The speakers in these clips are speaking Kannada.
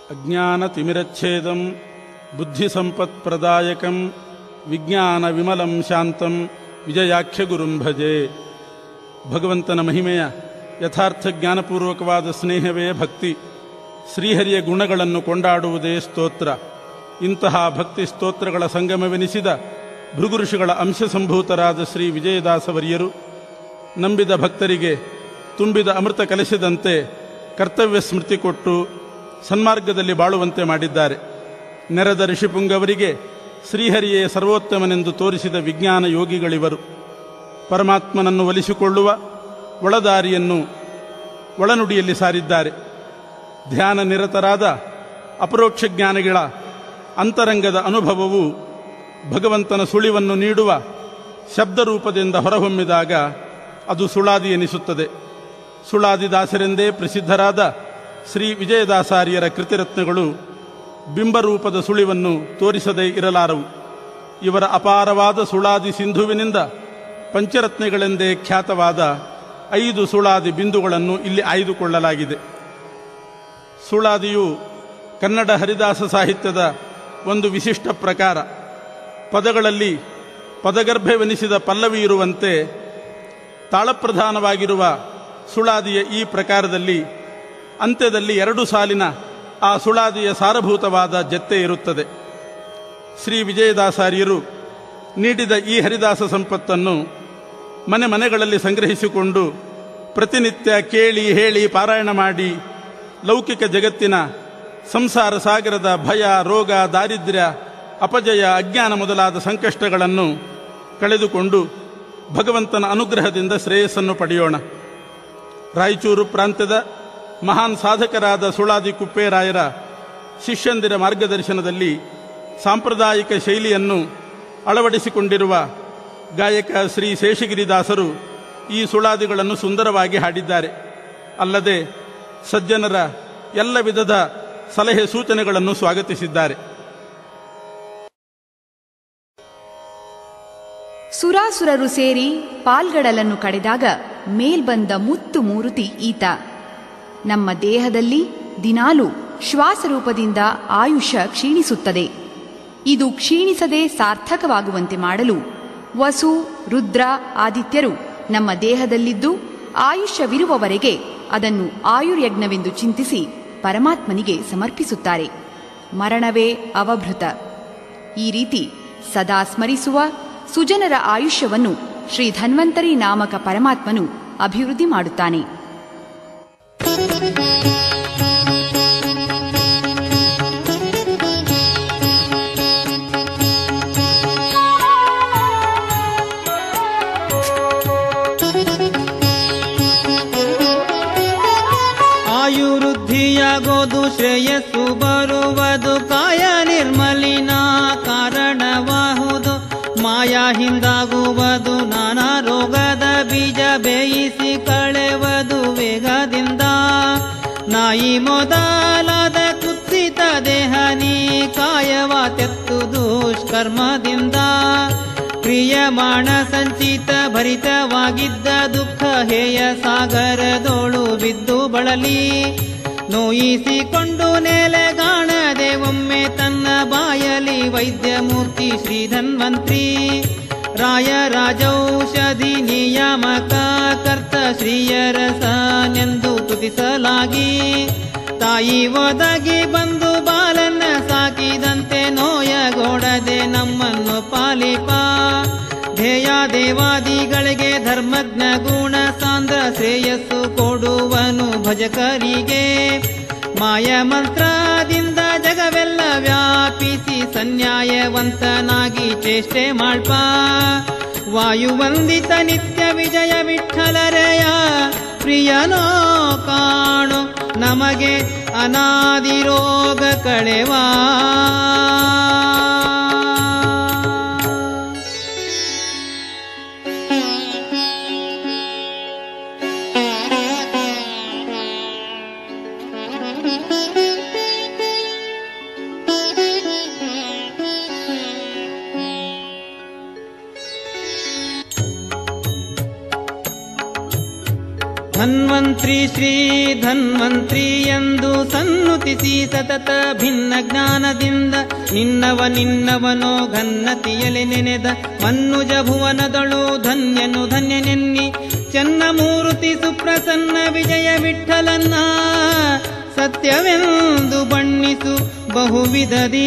ಅಜ್ಞಾನತಿಮಿರಚ್ಛೇದಂ ಬುದ್ಧಿಸಂಪತ್ಪ್ರದಾಯಕಂ ವಿಜ್ಞಾನ ವಿಮಲಂ ಶಾಂತಂ ವಿಜಯಾಖ್ಯ ಗುರುಂ ಭಜೆ ಭಗವಂತನ ಮಹಿಮೆಯ ಯಥಾರ್ಥ ಜ್ಞಾನಪೂರ್ವಕವಾದ ಸ್ನೇಹವೇ ಭಕ್ತಿ ಶ್ರೀಹರಿಯ ಗುಣಗಳನ್ನು ಕೊಂಡಾಡುವುದೇ ಸ್ತೋತ್ರ ಇಂತಹ ಭಕ್ತಿ ಸ್ತೋತ್ರಗಳ ಸಂಗಮವೆನಿಸಿದ ಭೃಗುಋಷಿಗಳ ಅಂಶಸಂಭೂತರಾದ ಶ್ರೀ ವಿಜಯದಾಸವರಿಯರು ನಂಬಿದ ಭಕ್ತರಿಗೆ ತುಂಬಿದ ಅಮೃತ ಕಲಿಸಿದಂತೆ ಕರ್ತವ್ಯ ಸ್ಮೃತಿ ಕೊಟ್ಟು ಸನ್ಮಾರ್ಗದಲ್ಲಿ ಬಾಳುವಂತೆ ಮಾಡಿದ್ದಾರೆ ನೆರೆದ ಋಷಿಪುಂಗವರಿಗೆ ಶ್ರೀಹರಿಯೇ ಸರ್ವೋತ್ತಮನೆಂದು ತೋರಿಸಿದ ವಿಜ್ಞಾನ ಯೋಗಿಗಳಿವರು ಪರಮಾತ್ಮನನ್ನು ಒಲಿಸಿಕೊಳ್ಳುವ ಒಳದಾರಿಯನ್ನು ಒಳನುಡಿಯಲ್ಲಿ ಸಾರಿದ್ದಾರೆ ಧ್ಯಾನ ನಿರತರಾದ ಅಪರೋಕ್ಷ ಜ್ಞಾನಿಗಳ ಅಂತರಂಗದ ಅನುಭವವು ಭಗವಂತನ ಸುಳಿವನ್ನು ನೀಡುವ ಶಬ್ದರೂಪದಿಂದ ಹೊರಹೊಮ್ಮಿದಾಗ ಅದು ಸುಳಾದಿ ಎನಿಸುತ್ತದೆ ಸುಳಾದಿದಾಸರೆಂದೇ ಪ್ರಸಿದ್ಧರಾದ ಶ್ರೀ ವಿಜಯದಾಸಾರ್ಯರ ಕೃತಿರತ್ನಗಳು ಬಿಂಬರೂಪದ ಸುಳಿವನ್ನು ತೋರಿಸದೇ ಇರಲಾರವು ಇವರ ಅಪಾರವಾದ ಸುಳಾದಿ ಸಿಂಧುವಿನಿಂದ ಪಂಚರತ್ನಗಳೆಂದೇ ಖ್ಯಾತವಾದ ಐದು ಸುಳಾದಿ ಬಿಂದುಗಳನ್ನು ಇಲ್ಲಿ ಆಯ್ದುಕೊಳ್ಳಲಾಗಿದೆ ಸುಳಾದಿಯು ಕನ್ನಡ ಹರಿದಾಸ ಸಾಹಿತ್ಯದ ಒಂದು ವಿಶಿಷ್ಟ ಪ್ರಕಾರ ಪದಗಳಲ್ಲಿ ಪದಗರ್ಭವೆನಿಸಿದ ಪಲ್ಲವಿ ಇರುವಂತೆ ತಾಳಪ್ರಧಾನವಾಗಿರುವ ಸುಳಾದಿಯ ಈ ಪ್ರಕಾರದಲ್ಲಿ ಅಂತ್ಯದಲ್ಲಿ ಎರಡು ಸಾಲಿನ ಆ ಸುಳಾದಿಯ ಸಾರಭೂತವಾದ ಜತ್ತೆ ಇರುತ್ತದೆ ಶ್ರೀ ವಿಜಯದಾಸಾರ್ಯರು ನೀಡಿದ ಈ ಹರಿದಾಸ ಸಂಪತ್ತನ್ನು ಮನೆ ಮನೆಗಳಲ್ಲಿ ಸಂಗ್ರಹಿಸಿಕೊಂಡು ಪ್ರತಿನಿತ್ಯ ಕೇಳಿ ಹೇಳಿ ಪಾರಾಯಣ ಮಾಡಿ ಲೌಕಿಕ ಜಗತ್ತಿನ ಸಂಸಾರ ಸಾಗರದ ಭಯ ರೋಗ ದಾರಿದ್ರ್ಯ ಅಪಜಯ ಅಜ್ಞಾನ ಮೊದಲಾದ ಸಂಕಷ್ಟಗಳನ್ನು ಕಳೆದುಕೊಂಡು ಭಗವಂತನ ಅನುಗ್ರಹದಿಂದ ಶ್ರೇಯಸ್ಸನ್ನು ಪಡೆಯೋಣ ರಾಯಚೂರು ಪ್ರಾಂತ್ಯದ ಮಹಾನ್ ಸಾಧಕರಾದ ಸುಳಾದಿ ಕುಪ್ಪೇರಾಯರ ಶಿಷ್ಯಂದಿರ ಮಾರ್ಗದರ್ಶನದಲ್ಲಿ ಸಾಂಪ್ರದಾಯಿಕ ಶೈಲಿಯನ್ನು ಅಳವಡಿಸಿಕೊಂಡಿರುವ ಗಾಯಕ ಶ್ರೀ ಶೇಷಗಿರಿದಾಸರು ಈ ಸುಳಾದಿಗಳನ್ನು ಸುಂದರವಾಗಿ ಹಾಡಿದ್ದಾರೆ ಅಲ್ಲದೆ ಸಜ್ಜನರ ಎಲ್ಲ ವಿಧದ ಸಲಹೆ ಸೂಚನೆಗಳನ್ನು ಸ್ವಾಗತಿಸಿದ್ದಾರೆ ಸುರಾಸುರರು ಸೇರಿ ಪಾಲ್ಗಡಲನ್ನು ಕಡೆದಾಗ ಮೇಲ್ಬಂದ ಮುತ್ತು ಮೂರುತಿ ಈತ ನಮ್ಮ ದೇಹದಲ್ಲಿ ದಿನಾಲು ಶ್ವಾಸರೂಪದಿಂದ ಆಯುಷ್ಯ ಕ್ಷೀಣಿಸುತ್ತದೆ ಇದು ಕ್ಷೀಣಿಸದೆ ಸಾರ್ಥಕವಾಗುವಂತೆ ಮಾಡಲು ವಸು ರುದ್ರ ಆದಿತ್ಯರು ನಮ್ಮ ದೇಹದಲ್ಲಿದ್ದು ಆಯುಷ್ಯವಿರುವವರೆಗೆ ಅದನ್ನು ಆಯುರ್ಯಜ್ಞವೆಂದು ಚಿಂತಿಸಿ ಪರಮಾತ್ಮನಿಗೆ ಸಮರ್ಪಿಸುತ್ತಾರೆ ಮರಣವೇ ಅವಭೃತ ಈ ರೀತಿ ಸದಾ ಸ್ಮರಿಸುವ ಸುಜನರ ಆಯುಷ್ಯವನ್ನು ಶ್ರೀ ಧನ್ವಂತರಿ ನಾಮಕ ಪರಮಾತ್ಮನು ಅಭಿವೃದ್ಧಿ ಮಾಡುತ್ತಾನೆ ಆಯುವೃದ್ಧಿಯಾಗೋದು ಶ್ರೇಯಸ್ಸು ಬರುವುದು ಕಾಯ ನಿರ್ಮಲಿನ ಕಾರಣವಾಹುದು ಮಾಯಾ ಹಿಂದಾಗುವುದು ನಾನಾ ರೋಗದ ಬೀಜ ಬೇಯಿಸಿ ಕಳೆವುದು ವೇಗದಿಂದ ನಾಯಿ ಮೊದಲಾದ ಕುತ್ಸಿತ ದೇಹ ನೀ ಕಾಯವ ತೆತ್ತು ದುಷ್ಕರ್ಮದಿಂದ ಕ್ರಿಯಮಾಣ ಸಂಚಿತ ಭರಿತವಾಗಿದ್ದ ದುಃಖ ಹೇಯ ಸಾಗರದೋಳು ಬಿದ್ದು ಬಳಲಿ ನೋಯಿಸಿಕೊಂಡು ನೆಲೆಗಾಣದೆ ಒಮ್ಮೆ ತನ್ನ ಬಾಯಲಿ ವೈದ್ಯಮೂರ್ತಿ ಶ್ರೀ ಧನ್ವಂತ್ರಿ ರಾಯ ರಾಜೌಷಧಿ ನಿಯಾಮಕ ಕರ್ತ ಶ್ರೀಯರಸನೆಂದು ತುತಿಸಲಾಗಿ ತಾಯಿ ಒದಗಿ ಬಂದು ಬಾಲನ್ನ ಸಾಕಿದಂತೆ ನೋಯಗೋಡದೆ ನಮ್ಮನ್ನು ಪಾಲಿಪ ಧ್ಯೇಯ ದೇವಾದಿಗಳಿಗೆ ಧರ್ಮಜ್ಞ ಗುಣ ಸಾಂದ್ರ ಶ್ರೇಯಸ್ಸು ಕೊಡುವನು ಭಜಕರಿಗೆ ಮಾಯ ಮಂತ್ರದಿಂದ ಜಗವೆಲ್ಲ ವ್ಯಾಪಿಸಿ ಸನ್ಯಾಯವಂತನಾಗಿ ಚೇಷ್ಟೆ ಮಾಡ್ಪ ವಾಯುವಂದಿತ ನಿತ್ಯ ವಿಜಯ ವಿಠಲರೆಯ ಪ್ರಿಯನೋ ಕಾಣು ನಮಗೆ ಅನಾದಿ ರೋಗ ಕಳೆವಾ ಹನ್ವಂತ ಧನ್ವಂತ್ರಿ ಶ್ರೀ ಧನ್ವಂತ್ರಿ ಎಂದು ಸನ್ನುತಿಸಿ ಸತತ ಭಿನ್ನ ಜ್ಞಾನದಿಂದ ನಿನ್ನವ ನಿನ್ನವನೋ ಘನ್ನತಿಯಲೆ ನೆನೆದ ಮನ್ನುಜ ಭುವನದಳು ಧನ್ಯನು ಧನ್ಯನೆನ್ನಿ ಚನ್ನಮೂರ್ತಿ ಸುಪ್ರಸನ್ನ ವಿಜಯ ವಿಠಲನ್ನ ಸತ್ಯವೆಂದು ಬಣ್ಣಿಸು ಬಹುವಿಧದೀ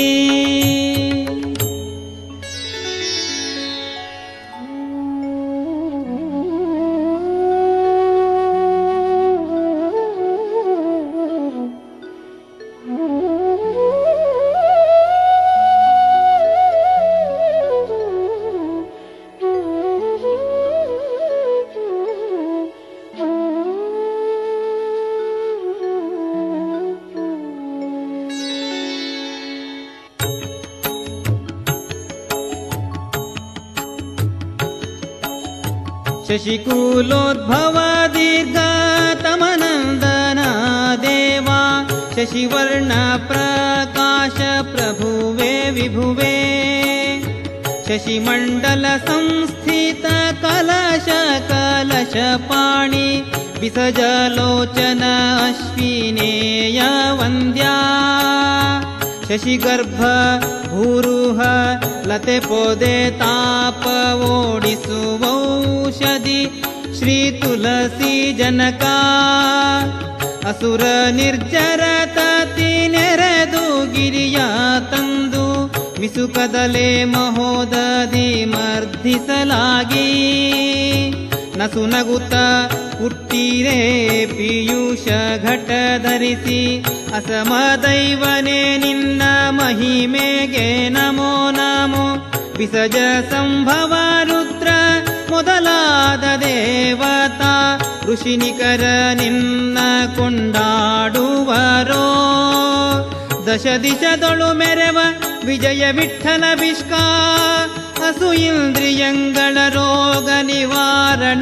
ಶಶಿಕೂಲೋದ್ಭವ ದೀರ್ಘತಮನಂದನ ದೇವಾ ಶಶಿವರ್ಣ ಪ್ರಕಾಶ ಪ್ರಭುವೆ ವಿಭುವೆ ಶಶಿಮಂಡಲ ಸಂಸ್ಥಿತ ಕಲಶ ಕಲಶ ಪಾಣಿ ವಿಸಜಲೋಚನ ಅಶ್ವಿನೇಯ ವಂದ್ಯಾ ಶಶಿಗರ್ಭ ಭೂರುಹ ಲತೆ ಪೊದೆ ತಾಪ ಓಡಿಸುವೌಷಧಿ ಶ್ರೀ ತುಳಸಿ ಜನಕ ಅಸುರ ನಿರ್ಜರ ತತಿ ನೆರೆದು ಗಿರಿಯ ತಂದು ವಿಸುಕದಲೆ ಮಹೋದದಿ ಮರ್ಧಿಸಲಾಗಿ ನಸು ನಗುತ್ತ ಹುಟ್ಟಿರೇ ಪಿಯೂಷ ಘಟ ಧರಿಸಿ ಅಸಮ ದೈವನೇ ನಿನ್ನ ಮಹಿಮೆಗೆ ನಮೋ ನಮೋ ವಿಸಜ ಸಂಭವ ರುದ್ರ ಮೊದಲಾದ ದೇವತಾ ಋಷಿನಿಕರ ನಿನ್ನ ಕೊಂಡಾಡುವರೋ ದಶ ದಿಶದೊಳು ಮೆರವ ವಿಜಯ ವಿಠಲ ವಿಷ್ಕಾ ಅಸು ಇಂದ್ರಿಯಂಗಳ ರೋಗ ನಿವಾರಣ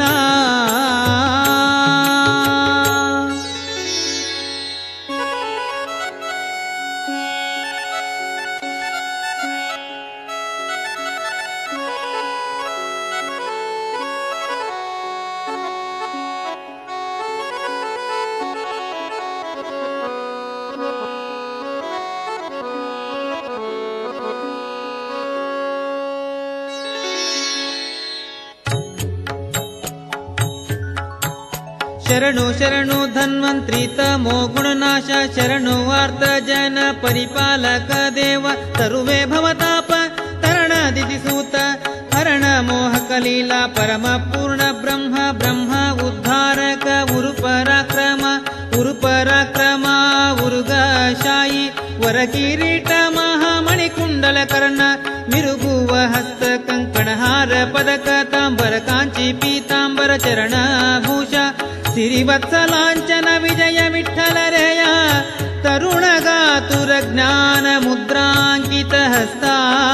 ಶರಣು ಶರಣು ಧನ್ವಂತ್ರಿ ತಮೋ ಗುಣನಾಶ ಶರಣು ವಾರ್ತ ಜನ ಪರಿಪಾಲಕ ದೇವ ತರುವೆ ಭವತಾಪ ತರಣ ದಿದಿಸೂತ ಹರಣ ಮೋಹ ಕಲೀಲ ಪರಮ ಪೂರ್ಣ ಬ್ರಹ್ಮ ಬ್ರಹ್ಮ ಉದ್ಧಾರಕ ಉರು ಪರಾಕ್ರಮ ಉರು ಪರಾಕ್ರಮ ಉರುಗಶಾಯಿ ವರ ಕಿರೀಟ ಮಹಾಮಣಿ ಕುಂಡಲ ಕರ್ಣ ಮಿರುಗುವ ಹಸ್ತ ಕಂಕಣಹಾರ ಪದಕ ತಾಂಬರ ಕಾಂಚಿ ಪೀತಾಂಬರ ಚರಣ ಭೂಷ ಸಿರಿವತ್ಸಲಾಂಚನ ವಿಜಯ ವಿಠಲರೆಯ ತರುಣಗಾತುರ ಜ್ಞಾನ ಮುದ್ರಾಂಕಿತ ಹಸ್ತ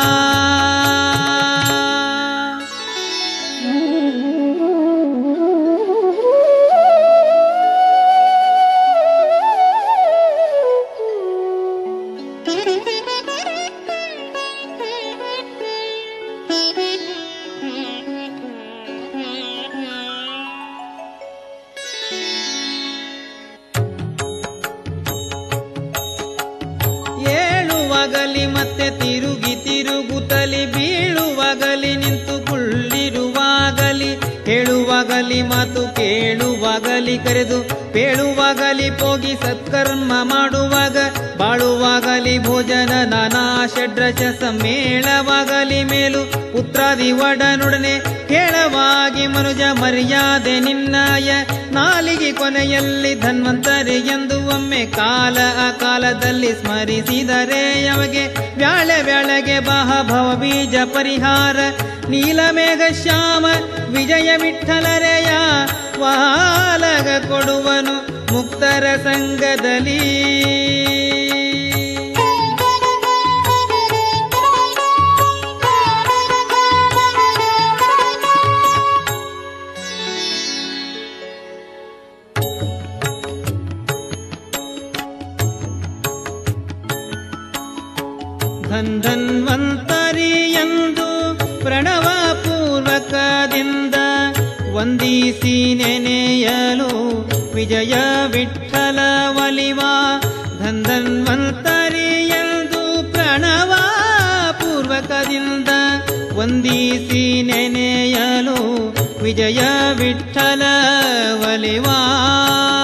ಏಳುವಾಗಲಿ ಮತ್ತೆ ತಿರುಗಿ ತಿರುಗುತ್ತಲಿ ಬೀಳುವಾಗಲಿ ನಿಂತು ಕುಳ್ಳಿರುವಾಗಲಿ ಹೇಳುವಾಗಲಿ ಮಾತು ಕೇಳುವಾಗಲಿ ಕರೆದು ಪೇಳುವಾಗಲಿ ಪೋಗಿ ಸತ್ಕರ್ಮ ಮಾಡುವಾಗ ಬಾಳುವಾಗಲಿ ಭೋಜನ ನಾನಾ ಷಡ್ರಶ ಸಮ್ಮೇಳವಾಗಲಿ ಮೇಲು ಪುತ್ರಾದಿ ಒಡನೊಡನೆ ಕೇಳವಾಗಿ ಮನುಜ ಮರ್ಯಾದೆ ನಿನ್ನಾಯ ನಾಲಿಗೆ ಕೊನೆಯಲ್ಲಿ ಧನ್ವಂತರಿ ಎಂದು ಒಮ್ಮೆ ಕಾಲ ಆ ಕಾಲದಲ್ಲಿ ಸ್ಮರಿಸಿದರೆ ಯಮಗೆ ಬ್ಯಾಳೆ ಬ್ಯಾಳೆಗೆ ಬಾಹ ಭವ ಬೀಜ ಪರಿಹಾರ ನೀಲಮೇಘ ಶ್ಯಾಮ ವಿಜಯ ವಿಠಲರೆಯ ವಾಲಗ ಕೊಡುವನು ಮುಕ್ತರ ಸಂಘದಲ್ಲಿ ಧನ್ ಧನ್ವಂತರಿ ಎಂದು ಪ್ರಣವ ಪೂರ್ವಕದಿಂದ ವಂದಿಸಿ ನೆನೆಯಲು ವಿಜಯ ವಿಠಲ ಒಲಿವಾ ಧನ್ಧನ್ವಂತರಿ ಎಂದು ಪ್ರಣವ ಪೂರ್ವಕದಿಂದ ವಂದಿಸಿ ನೆನೆಯಲು ವಿಜಯ ವಿಠಲ ಒಲಿವಾ